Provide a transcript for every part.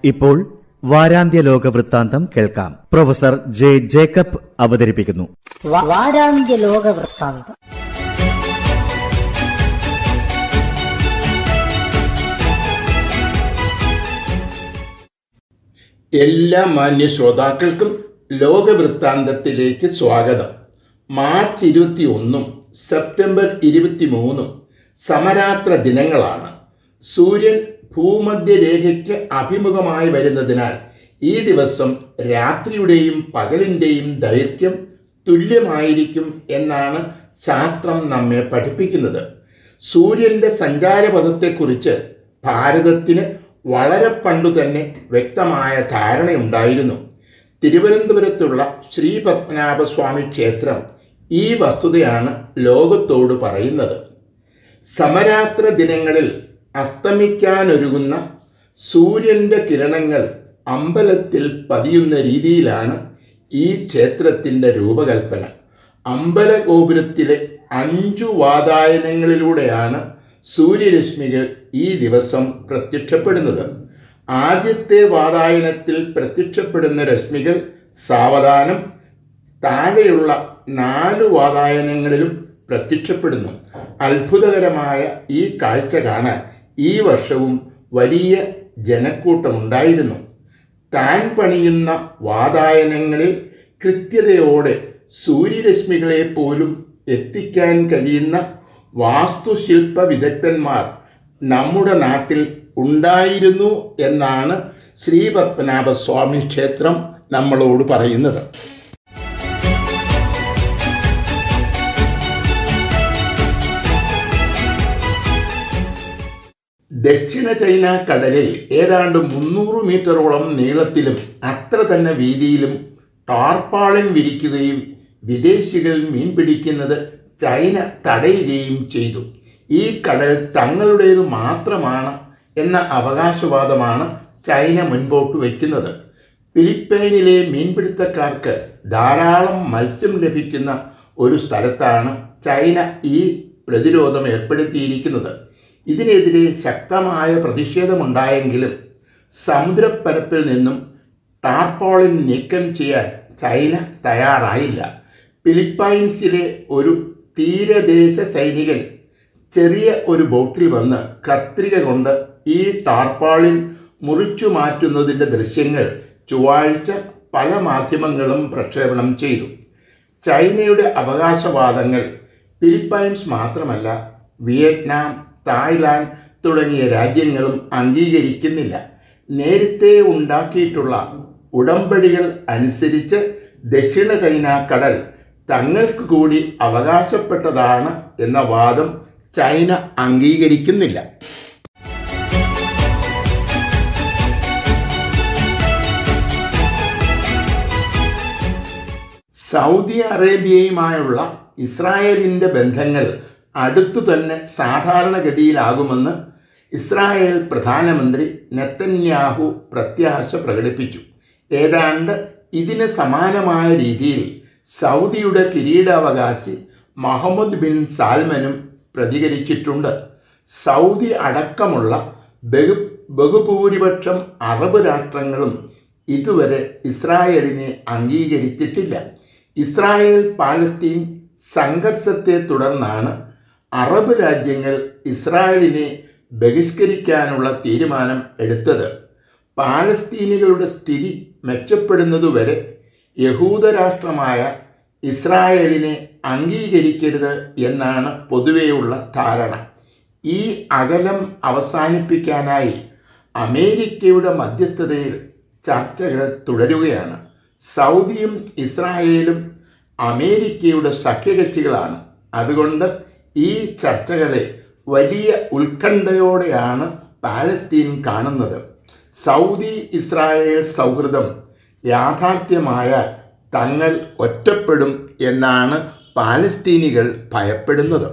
ഇപ്പോൾ വാരാന്ത്യ ലോക വൃത്താന്തം കേൾക്കാം പ്രൊഫസർ ജെ ജേക്കബ് അവതരിപ്പിക്കുന്നു വ- വാരാന്ത്യ ലോക വൃത്താന്തം എല്ലാ മാന്യ ശ്രോതാക്കൾക്കും ലോകവൃത്താന്തത്തിലേക്ക് സ്വാഗതം മാർച്ച് ഇരുപത്തി ഒന്നും സെപ്റ്റംബർ ഇരുപത്തി മൂന്നും സമരാത്ര ദിനങ്ങളാണ് സൂര്യൻ ഭൂമധ്യരേഖയ്ക്ക് അഭിമുഖമായി വരുന്നതിനാൽ ഈ ദിവസം രാത്രിയുടെയും പകലിൻ്റെയും ദൈർഘ്യം തുല്യമായിരിക്കും എന്നാണ് ശാസ്ത്രം നമ്മെ പഠിപ്പിക്കുന്നത് സൂര്യൻ്റെ സഞ്ചാരപഥത്തെക്കുറിച്ച് ഭാരതത്തിന് വളരെ പണ്ടു തന്നെ വ്യക്തമായ ധാരണയുണ്ടായിരുന്നു തിരുവനന്തപുരത്തുള്ള ശ്രീ പത്മനാഭസ്വാമി ക്ഷേത്രം ഈ വസ്തുതയാണ് ലോകത്തോട് പറയുന്നത് സമരാത്ര ദിനങ്ങളിൽ അസ്തമിക്കാനൊരുങ്ങുന്ന സൂര്യൻ്റെ കിരണങ്ങൾ അമ്പലത്തിൽ പതിയുന്ന രീതിയിലാണ് ഈ ക്ഷേത്രത്തിൻ്റെ രൂപകൽപ്പന അമ്പലഗോപുരത്തിലെ അഞ്ചു വാതായനങ്ങളിലൂടെയാണ് സൂര്യരശ്മികൾ ഈ ദിവസം പ്രത്യക്ഷപ്പെടുന്നത് ആദ്യത്തെ വാതായനത്തിൽ പ്രത്യക്ഷപ്പെടുന്ന രശ്മികൾ സാവധാനം താഴെയുള്ള നാല് വാതായനങ്ങളിലും പ്രത്യക്ഷപ്പെടുന്നു അത്ഭുതകരമായ ഈ കാഴ്ച കാണാൻ ഈ വർഷവും വലിയ ജനക്കൂട്ടമുണ്ടായിരുന്നു താൻ പണിയുന്ന വാതായനങ്ങളിൽ കൃത്യതയോടെ സൂര്യരശ്മികളെ പോലും എത്തിക്കാൻ കഴിയുന്ന വാസ്തുശില്പ വിദഗ്ധന്മാർ നമ്മുടെ നാട്ടിൽ ഉണ്ടായിരുന്നു എന്നാണ് ശ്രീ പത്മനാഭസ്വാമി ക്ഷേത്രം നമ്മളോട് പറയുന്നത് ദക്ഷിണ ചൈന കടലിൽ ഏതാണ്ട് മുന്നൂറ് മീറ്ററോളം നീളത്തിലും അത്ര തന്നെ വീതിയിലും ടാർപ്പാളിൻ വിരിക്കുകയും വിദേശികൾ മീൻ പിടിക്കുന്നത് ചൈന തടയുകയും ചെയ്തു ഈ കടൽ തങ്ങളുടേത് മാത്രമാണ് എന്ന അവകാശവാദമാണ് ചൈന മുൻപോട്ട് വയ്ക്കുന്നത് ഫിലിപ്പൈനിലെ മീൻപിടുത്തക്കാർക്ക് ധാരാളം മത്സ്യം ലഭിക്കുന്ന ഒരു സ്ഥലത്താണ് ചൈന ഈ പ്രതിരോധം ഏർപ്പെടുത്തിയിരിക്കുന്നത് ഇതിനെതിരെ ശക്തമായ പ്രതിഷേധമുണ്ടായെങ്കിലും സമുദ്രപ്പരപ്പിൽ നിന്നും ടാർപോളിൻ നീക്കം ചെയ്യാൻ ചൈന തയ്യാറായില്ല ഫിലിപ്പൈൻസിലെ ഒരു തീരദേശ സൈനികൻ ചെറിയ ഒരു ബോട്ടിൽ വന്ന് കത്രിക കൊണ്ട് ഈ ടാർപ്പാളിൻ മുറിച്ചു മാറ്റുന്നതിൻ്റെ ദൃശ്യങ്ങൾ ചൊവ്വാഴ്ച പല മാധ്യമങ്ങളും പ്രക്ഷേപണം ചെയ്തു ചൈനയുടെ അവകാശവാദങ്ങൾ ഫിലിപ്പൈൻസ് മാത്രമല്ല വിയറ്റ്നാം തായ്ലാൻഡ് തുടങ്ങിയ രാജ്യങ്ങളും അംഗീകരിക്കുന്നില്ല നേരത്തെ ഉണ്ടാക്കിയിട്ടുള്ള ഉടമ്പടികൾ അനുസരിച്ച് ദക്ഷിണ ചൈന കടൽ തങ്ങൾക്ക് കൂടി അവകാശപ്പെട്ടതാണ് എന്ന വാദം ചൈന അംഗീകരിക്കുന്നില്ല സൗദി അറേബ്യയുമായുള്ള ഇസ്രായേലിൻ്റെ ബന്ധങ്ങൾ അടുത്തു തന്നെ സാധാരണഗതിയിലാകുമെന്ന് ഇസ്രായേൽ പ്രധാനമന്ത്രി നെത്തന്യാഹു പ്രത്യാശ പ്രകടിപ്പിച്ചു ഏതാണ്ട് ഇതിന് സമാനമായ രീതിയിൽ സൗദിയുടെ കിരീടാവകാശി മുഹമ്മദ് ബിൻ സാൽമനും പ്രതികരിച്ചിട്ടുണ്ട് സൗദി അടക്കമുള്ള ബഹു ബഹുഭൂരിപക്ഷം അറബ് രാഷ്ട്രങ്ങളും ഇതുവരെ ഇസ്രായേലിനെ അംഗീകരിച്ചിട്ടില്ല ഇസ്രായേൽ പാലസ്തീൻ സംഘർഷത്തെ തുടർന്നാണ് അറബ് രാജ്യങ്ങൾ ഇസ്രായേലിനെ ബഹിഷ്കരിക്കാനുള്ള തീരുമാനം എടുത്തത് പാലസ്തീനികളുടെ സ്ഥിതി മെച്ചപ്പെടുന്നതുവരെ യഹൂദരാഷ്ട്രമായ ഇസ്രായേലിനെ അംഗീകരിക്കരുത് എന്നാണ് പൊതുവെയുള്ള ധാരണ ഈ അകലം അവസാനിപ്പിക്കാനായി അമേരിക്കയുടെ മധ്യസ്ഥതയിൽ ചർച്ചകൾ തുടരുകയാണ് സൗദിയും ഇസ്രായേലും അമേരിക്കയുടെ സഖ്യകക്ഷികളാണ് അതുകൊണ്ട് ഈ ചർച്ചകളെ വലിയ ഉത്കണ്ഠയോടെയാണ് പാലസ്തീൻ കാണുന്നത് സൗദി ഇസ്രായേൽ സൗഹൃദം യാഥാർത്ഥ്യമായാൽ തങ്ങൾ ഒറ്റപ്പെടും എന്നാണ് പാലസ്തീനികൾ ഭയപ്പെടുന്നത്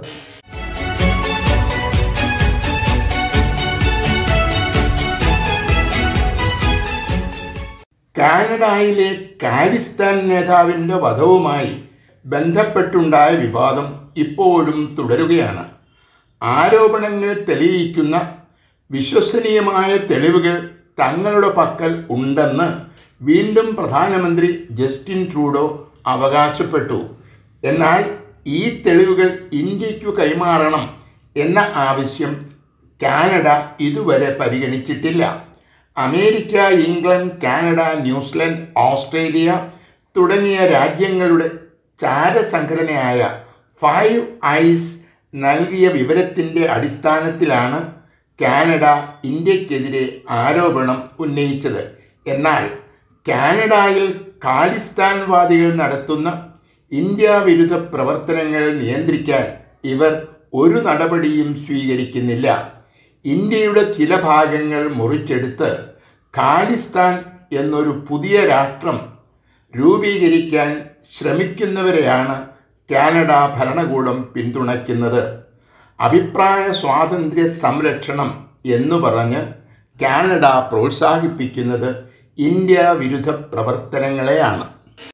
കാനഡയിലെ കാലിസ്ഥാൻ നേതാവിൻ്റെ വധവുമായി ബന്ധപ്പെട്ടുണ്ടായ വിവാദം ഇപ്പോഴും തുടരുകയാണ് ആരോപണങ്ങൾ തെളിയിക്കുന്ന വിശ്വസനീയമായ തെളിവുകൾ തങ്ങളുടെ പക്കൽ ഉണ്ടെന്ന് വീണ്ടും പ്രധാനമന്ത്രി ജസ്റ്റിൻ ട്രൂഡോ അവകാശപ്പെട്ടു എന്നാൽ ഈ തെളിവുകൾ ഇന്ത്യക്കു കൈമാറണം എന്ന ആവശ്യം കാനഡ ഇതുവരെ പരിഗണിച്ചിട്ടില്ല America England Canada New Zealand Australia തുടങ്ങിയ രാജ്യങ്ങളുടെ ചാരസംഘടനയായ ഫൈവ് ഐസ് നൽകിയ വിവരത്തിൻ്റെ അടിസ്ഥാനത്തിലാണ് കാനഡ ഇന്ത്യക്കെതിരെ ആരോപണം ഉന്നയിച്ചത് എന്നാൽ കാനഡയിൽ ഖാലിസ്ഥാൻവാദികൾ നടത്തുന്ന ഇന്ത്യ വിരുദ്ധ പ്രവർത്തനങ്ങൾ നിയന്ത്രിക്കാൻ ഇവർ ഒരു നടപടിയും സ്വീകരിക്കുന്നില്ല ഇന്ത്യയുടെ ചില ഭാഗങ്ങൾ മുറിച്ചെടുത്ത് ഖാലിസ്ഥാൻ എന്നൊരു പുതിയ രാഷ്ട്രം രൂപീകരിക്കാൻ ശ്രമിക്കുന്നവരെയാണ് കാനഡ ഭരണകൂടം പിന്തുണയ്ക്കുന്നത് അഭിപ്രായ സ്വാതന്ത്ര്യ സംരക്ഷണം എന്നു പറഞ്ഞ് കാനഡ പ്രോത്സാഹിപ്പിക്കുന്നത് ഇന്ത്യ വിരുദ്ധ പ്രവർത്തനങ്ങളെയാണ്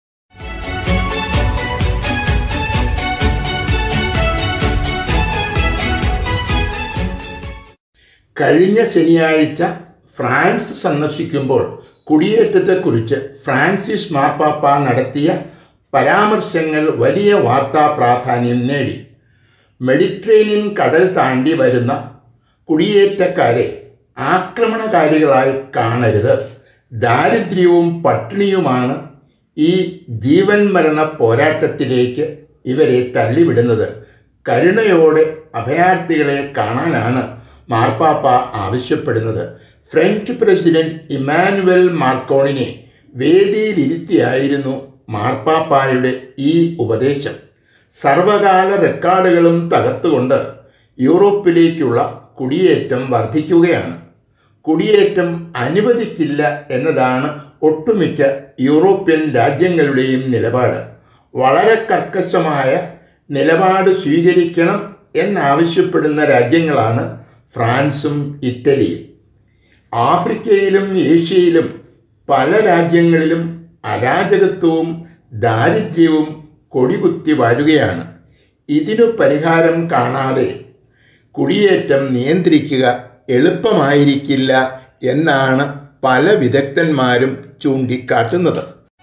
കഴിഞ്ഞ ശനിയാഴ്ച ഫ്രാൻസ് സന്ദർശിക്കുമ്പോൾ കുടിയേറ്റത്തെക്കുറിച്ച് ഫ്രാൻസിസ് മാർപ്പാപ്പ നടത്തിയ പരാമർശങ്ങൾ വലിയ വാർത്താ പ്രാധാന്യം നേടി മെഡിറ്ററേനിയൻ കടൽ താണ്ടി വരുന്ന കുടിയേറ്റക്കാരെ ആക്രമണകാരികളായി കാണരുത് ദാരിദ്ര്യവും പട്ടിണിയുമാണ് ഈ ജീവൻ മരണ പോരാട്ടത്തിലേക്ക് ഇവരെ തള്ളിവിടുന്നത് കരുണയോടെ അഭയാർത്ഥികളെ കാണാനാണ് മാർപ്പാപ്പ ആവശ്യപ്പെടുന്നത് ഫ്രഞ്ച് പ്രസിഡന്റ് ഇമാനുവൽ മാർക്കോണിനെ വേദിയിലിരുത്തിയായിരുന്നു മാർപ്പാപ്പായുടെ ഈ ഉപദേശം സർവകാല റെക്കോർഡുകളും തകർത്തുകൊണ്ട് യൂറോപ്പിലേക്കുള്ള കുടിയേറ്റം വർദ്ധിക്കുകയാണ് കുടിയേറ്റം അനുവദിക്കില്ല എന്നതാണ് ഒട്ടുമിക്ക യൂറോപ്യൻ രാജ്യങ്ങളുടെയും നിലപാട് വളരെ കർക്കശമായ നിലപാട് സ്വീകരിക്കണം എന്നാവശ്യപ്പെടുന്ന രാജ്യങ്ങളാണ് ഫ്രാൻസും ഇറ്റലിയും ആഫ്രിക്കയിലും ഏഷ്യയിലും പല രാജ്യങ്ങളിലും അരാജകത്വവും ദാരിദ്ര്യവും കൊടികുത്തി വാഴുകയാണ് ഇതിനു പരിഹാരം കാണാതെ കുടിയേറ്റം നിയന്ത്രിക്കുക എളുപ്പമായിരിക്കില്ല എന്നാണ് പല വിദഗ്ധന്മാരും ചൂണ്ടിക്കാട്ടുന്നത്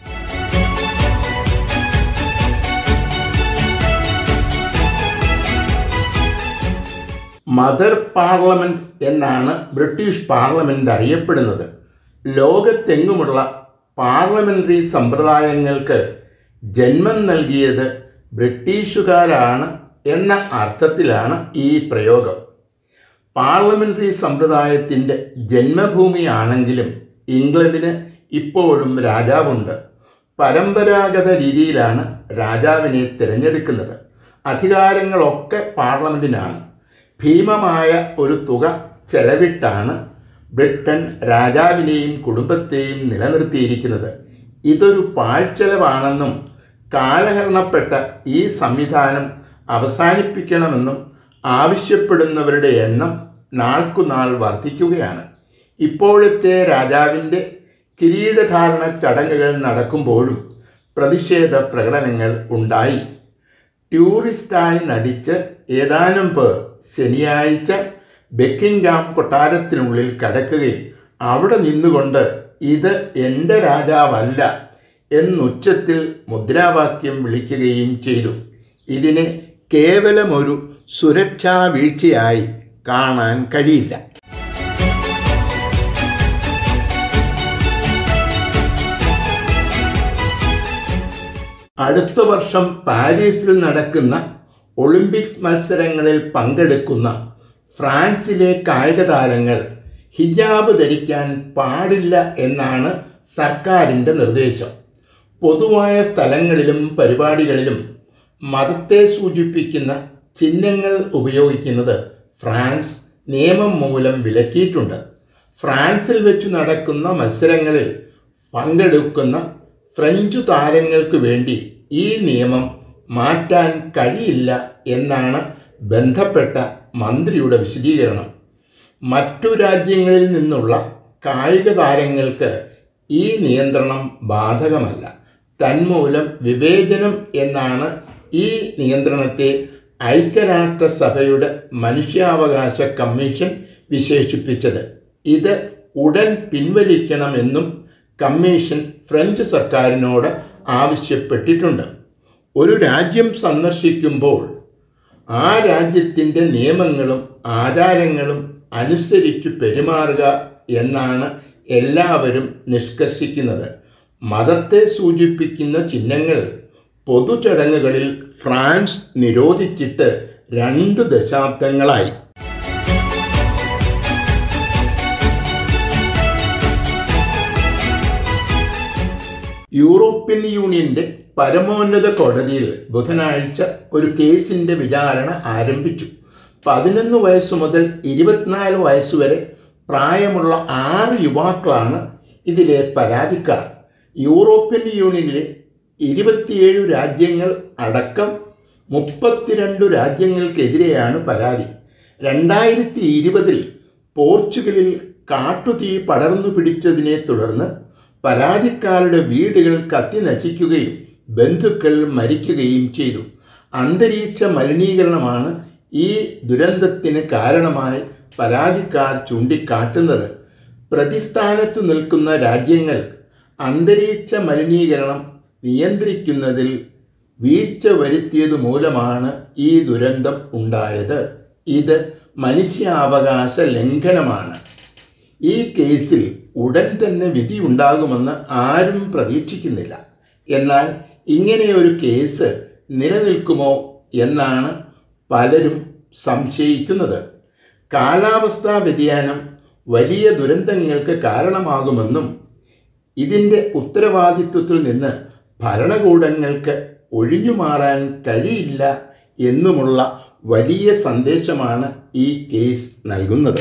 മദർ പാർലമെന്റ് എന്നാണ് ബ്രിട്ടീഷ് പാർലമെന്റ് അറിയപ്പെടുന്നത് ലോകത്തെങ്ങുമുള്ള പാർലമെന്ററി സമ്പ്രദായങ്ങൾക്ക് ജന്മം നൽകിയത് ബ്രിട്ടീഷുകാരാണ് എന്ന അർത്ഥത്തിലാണ് ഈ പ്രയോഗം പാർലമെന്ററി സമ്പ്രദായത്തിൻ്റെ ജന്മഭൂമിയാണെങ്കിലും ഇംഗ്ലണ്ടിന് ഇപ്പോഴും രാജാവുണ്ട് പരമ്പരാഗത രീതിയിലാണ് രാജാവിനെ തിരഞ്ഞെടുക്കുന്നത് അധികാരങ്ങളൊക്കെ പാർലമെന്റിനാണ് ഭീമമായ ഒരു തുക ചെലവിട്ടാണ് ബ്രിട്ടൻ രാജാവിനെയും കുടുംബത്തെയും നിലനിർത്തിയിരിക്കുന്നത് ഇതൊരു പാഴ്ചെലവാണെന്നും കാലഹരണപ്പെട്ട ഈ സംവിധാനം അവസാനിപ്പിക്കണമെന്നും ആവശ്യപ്പെടുന്നവരുടെ എണ്ണം നാൾക്കുനാൾ വർദ്ധിക്കുകയാണ് ഇപ്പോഴത്തെ രാജാവിൻ്റെ കിരീടധാരണ ചടങ്ങുകൾ നടക്കുമ്പോഴും പ്രതിഷേധ പ്രകടനങ്ങൾ ഉണ്ടായി ടൂറിസ്റ്റായി നടിച്ച് ഏതാനും പേർ ശനിയാഴ്ച ബെക്കിംഗാം കൊട്ടാരത്തിനുള്ളിൽ കടക്കുകയും അവിടെ നിന്നുകൊണ്ട് ഇത് എൻ്റെ രാജാവല്ല എന്നുച്ചത്തിൽ മുദ്രാവാക്യം വിളിക്കുകയും ചെയ്തു ഇതിനെ കേവലമൊരു സുരക്ഷാ വീഴ്ചയായി കാണാൻ കഴിയില്ല അടുത്ത വർഷം പാരീസിൽ നടക്കുന്ന ഒളിമ്പിക്സ് മത്സരങ്ങളിൽ പങ്കെടുക്കുന്ന ഫ്രാൻസിലെ കായിക താരങ്ങൾ ഹിജാബ് ധരിക്കാൻ പാടില്ല എന്നാണ് സർക്കാരിൻ്റെ നിർദ്ദേശം പൊതുവായ സ്ഥലങ്ങളിലും പരിപാടികളിലും മതത്തെ സൂചിപ്പിക്കുന്ന ചിഹ്നങ്ങൾ ഉപയോഗിക്കുന്നത് ഫ്രാൻസ് നിയമം മൂലം വിലക്കിയിട്ടുണ്ട് ഫ്രാൻസിൽ വെച്ച് നടക്കുന്ന മത്സരങ്ങളിൽ പങ്കെടുക്കുന്ന ഫ്രഞ്ച് താരങ്ങൾക്ക് വേണ്ടി ഈ നിയമം മാറ്റാൻ കഴിയില്ല എന്നാണ് ബന്ധപ്പെട്ട മന്ത്രിയുടെ വിശദീകരണം മറ്റു രാജ്യങ്ങളിൽ നിന്നുള്ള കായിക താരങ്ങൾക്ക് ഈ നിയന്ത്രണം ബാധകമല്ല തന്മൂലം വിവേചനം എന്നാണ് ഈ നിയന്ത്രണത്തെ ഐക്യരാഷ്ട്രസഭയുടെ മനുഷ്യാവകാശ കമ്മീഷൻ വിശേഷിപ്പിച്ചത് ഇത് ഉടൻ പിൻവലിക്കണമെന്നും കമ്മീഷൻ ഫ്രഞ്ച് സർക്കാരിനോട് ആവശ്യപ്പെട്ടിട്ടുണ്ട് ഒരു രാജ്യം സന്ദർശിക്കുമ്പോൾ ആ രാജ്യത്തിൻ്റെ നിയമങ്ങളും ആചാരങ്ങളും അനുസരിച്ച് പെരുമാറുക എന്നാണ് എല്ലാവരും നിഷ്കർഷിക്കുന്നത് മതത്തെ സൂചിപ്പിക്കുന്ന ചിഹ്നങ്ങൾ പൊതുചടങ്ങുകളിൽ ഫ്രാൻസ് നിരോധിച്ചിട്ട് രണ്ട് ദശാബ്ദങ്ങളായി യൂറോപ്യൻ യൂണിയന്റെ പരമോന്നത കോടതിയിൽ ബുധനാഴ്ച ഒരു കേസിന്റെ വിചാരണ ആരംഭിച്ചു പതിനൊന്ന് വയസ്സ് മുതൽ ഇരുപത്തിനാല് വയസ്സുവരെ പ്രായമുള്ള ആറ് യുവാക്കളാണ് ഇതിലെ പരാതിക്കാർ യൂറോപ്യൻ യൂണിയനിലെ ഇരുപത്തിയേഴ് രാജ്യങ്ങൾ അടക്കം മുപ്പത്തിരണ്ട് രാജ്യങ്ങൾക്കെതിരെയാണ് പരാതി രണ്ടായിരത്തി ഇരുപതിൽ പോർച്ചുഗലിൽ കാട്ടുതീ പടർന്നു പിടിച്ചതിനെ തുടർന്ന് പരാതിക്കാരുടെ വീടുകൾ കത്തി നശിക്കുകയും ബന്ധുക്കൾ മരിക്കുകയും ചെയ്തു അന്തരീക്ഷ മലിനീകരണമാണ് ഈ ദുരന്തത്തിന് കാരണമായി പരാതിക്കാർ ചൂണ്ടിക്കാട്ടുന്നത് പ്രതിസ്ഥാനത്തു നിൽക്കുന്ന രാജ്യങ്ങൾ അന്തരീക്ഷ മലിനീകരണം നിയന്ത്രിക്കുന്നതിൽ വീഴ്ച വരുത്തിയതു മൂലമാണ് ഈ ദുരന്തം ഉണ്ടായത് ഇത് മനുഷ്യാവകാശ ലംഘനമാണ് ഈ കേസിൽ ഉടൻ തന്നെ വിധി ഉണ്ടാകുമെന്ന് ആരും പ്രതീക്ഷിക്കുന്നില്ല എന്നാൽ ഇങ്ങനെയൊരു കേസ് നിലനിൽക്കുമോ എന്നാണ് പലരും സംശയിക്കുന്നത് കാലാവസ്ഥാ വ്യതിയാനം വലിയ ദുരന്തങ്ങൾക്ക് കാരണമാകുമെന്നും ഇതിൻ്റെ ഉത്തരവാദിത്വത്തിൽ നിന്ന് ഭരണകൂടങ്ങൾക്ക് ഒഴിഞ്ഞുമാറാൻ കഴിയില്ല എന്നുമുള്ള വലിയ സന്ദേശമാണ് ഈ കേസ് നൽകുന്നത്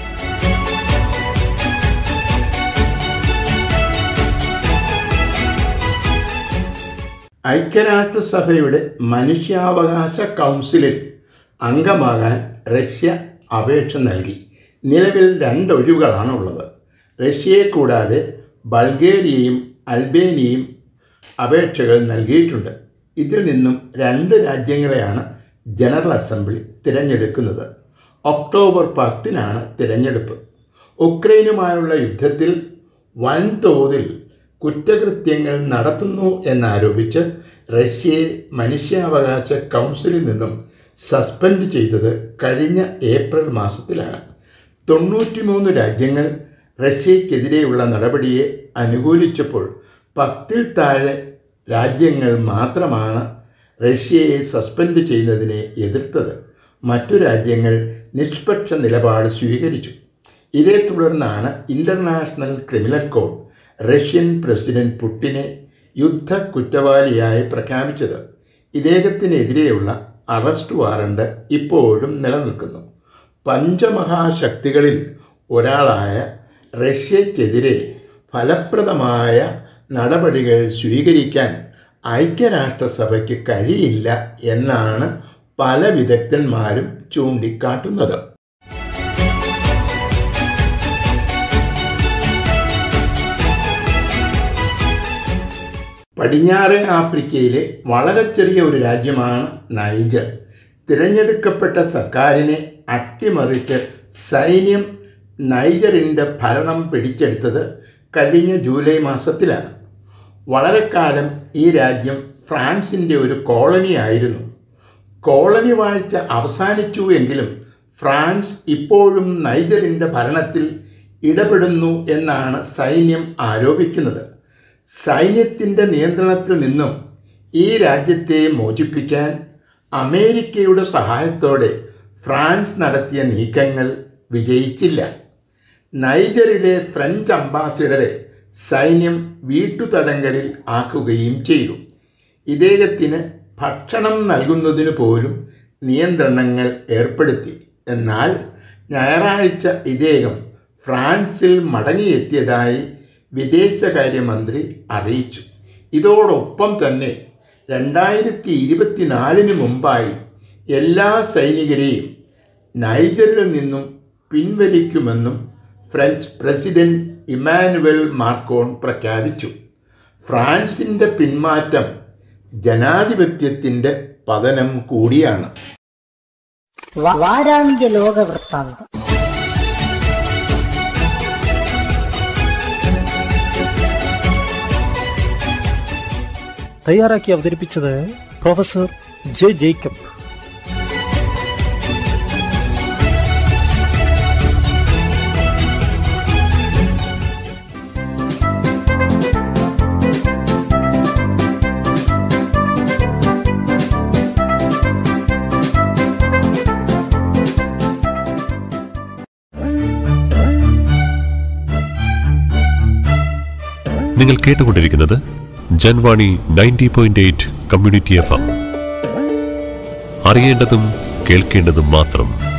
ഐക്യരാഷ്ട്രസഭയുടെ മനുഷ്യാവകാശ കൗൺസിലിൽ അംഗമാകാൻ റഷ്യ അപേക്ഷ നൽകി നിലവിൽ രണ്ടൊഴിവുകളാണ് ഉള്ളത് റഷ്യയെ കൂടാതെ ബൾഗേറിയയും അൽബേനിയയും അപേക്ഷകൾ നൽകിയിട്ടുണ്ട് ഇതിൽ നിന്നും രണ്ട് രാജ്യങ്ങളെയാണ് ജനറൽ അസംബ്ലി തിരഞ്ഞെടുക്കുന്നത് ഒക്ടോബർ പത്തിനാണ് തിരഞ്ഞെടുപ്പ് ഉക്രൈനുമായുള്ള യുദ്ധത്തിൽ വൻതോതിൽ കുറ്റകൃത്യങ്ങൾ നടത്തുന്നു എന്നാരോപിച്ച് റഷ്യയെ മനുഷ്യാവകാശ കൗൺസിലിൽ നിന്നും സസ്പെൻഡ് ചെയ്തത് കഴിഞ്ഞ ഏപ്രിൽ മാസത്തിലാണ് തൊണ്ണൂറ്റിമൂന്ന് രാജ്യങ്ങൾ റഷ്യയ്ക്കെതിരെയുള്ള നടപടിയെ അനുകൂലിച്ചപ്പോൾ പത്തിൽ താഴെ രാജ്യങ്ങൾ മാത്രമാണ് റഷ്യയെ സസ്പെൻഡ് ചെയ്യുന്നതിനെ എതിർത്തത് മറ്റു രാജ്യങ്ങൾ നിഷ്പക്ഷ നിലപാട് സ്വീകരിച്ചു ഇതേ തുടർന്നാണ് international criminal code Russian president പുടിനെ യുദ്ധ കുറ്റവാളിയായി പ്രഖ്യാപിച്ചത് ഇദ്ദേഹത്തിനെതിരെയുള്ള അറസ്റ്റ് വാറണ്ട് ഇപ്പോഴും നിലനിൽക്കുന്നു പഞ്ചമഹാശക്തികളിൽ ഒരാളായ റഷ്യയ്ക്കെതിരെ ഫലപ്രദമായ നടപടികൾ സ്വീകരിക്കാൻ ഐക്യരാഷ്ട്രസഭയ്ക്ക് കഴിയില്ല എന്നാണ് പല വിദഗ്ധന്മാരും ചൂണ്ടിക്കാട്ടുന്നത് പടിഞ്ഞാറേ ആഫ്രിക്കയിലെ വളരെ ചെറിയ ഒരു രാജ്യമാണ് നൈജർ തിരഞ്ഞെടുക്കപ്പെട്ട സർക്കാരിനെ അട്ടിമറിച്ച് സൈന്യം നൈജറിൻ്റെ ഭരണം പിടിച്ചെടുത്തത് കഴിഞ്ഞ ജൂലൈ മാസത്തിലാണ് വളരെ കാലം ഈ രാജ്യം ഫ്രാൻസിൻ്റെ ഒരു കോളനി ആയിരുന്നു കോളനി വാഴ്ച അവസാനിച്ചു എങ്കിലും ഫ്രാൻസ് ഇപ്പോഴും നൈജറിൻ്റെ ഭരണത്തിൽ ഇടപെടുന്നു എന്നാണ് സൈന്യം ആരോപിക്കുന്നത് സൈന്യത്തിൻ്റെ നിയന്ത്രണത്തിൽ നിന്നും ഈ രാജ്യത്തെ മോചിപ്പിക്കാൻ അമേരിക്കയുടെ സഹായത്തോടെ ഫ്രാൻസ് നടത്തിയ നീക്കങ്ങൾ വിജയിച്ചില്ല നൈജറിലെ ഫ്രഞ്ച് അംബാസിഡറെ സൈന്യം വീട്ടുതടങ്കലിൽ ആക്കുകയും ചെയ്തു ഇദ്ദേഹത്തിന് ഭക്ഷണം നൽകുന്നതിന് പോലും നിയന്ത്രണങ്ങൾ ഏർപ്പെടുത്തി എന്നാൽ ഞായറാഴ്ച ഇദ്ദേഹം ഫ്രാൻസിൽ മടങ്ങിയെത്തിയതായി വിദേശകാര്യമന്ത്രി അറിയിച്ചു ഇതോടൊപ്പം തന്നെ രണ്ടായിരത്തി ഇരുപത്തിനാലിന് മുമ്പായി എല്ലാ സൈനികരെയും നൈജറിൽ നിന്നും പിൻവലിക്കുമെന്നും ഫ്രഞ്ച് പ്രസിഡന്റ് ഇമാനുവൽ മാർക്കോൺ പ്രഖ്യാപിച്ചു ഫ്രാൻസിൻ്റെ പിന്മാറ്റം ജനാധിപത്യത്തിൻ്റെ പതനം കൂടിയാണ് വാ- വാരാന്ത്യ ലോക വൃത്താന്തം തയ്യാറാക്കി അവതരിപ്പിച്ചത് പ്രൊഫസർ ജെ ജേക്കബ് നിങ്ങൾ കേട്ടുകൊണ്ടിരിക്കുന്നത് Janvani ninety point eight community F M അറിയേണ്ടതും കേൾക്കേണ്ടതും മാത്രം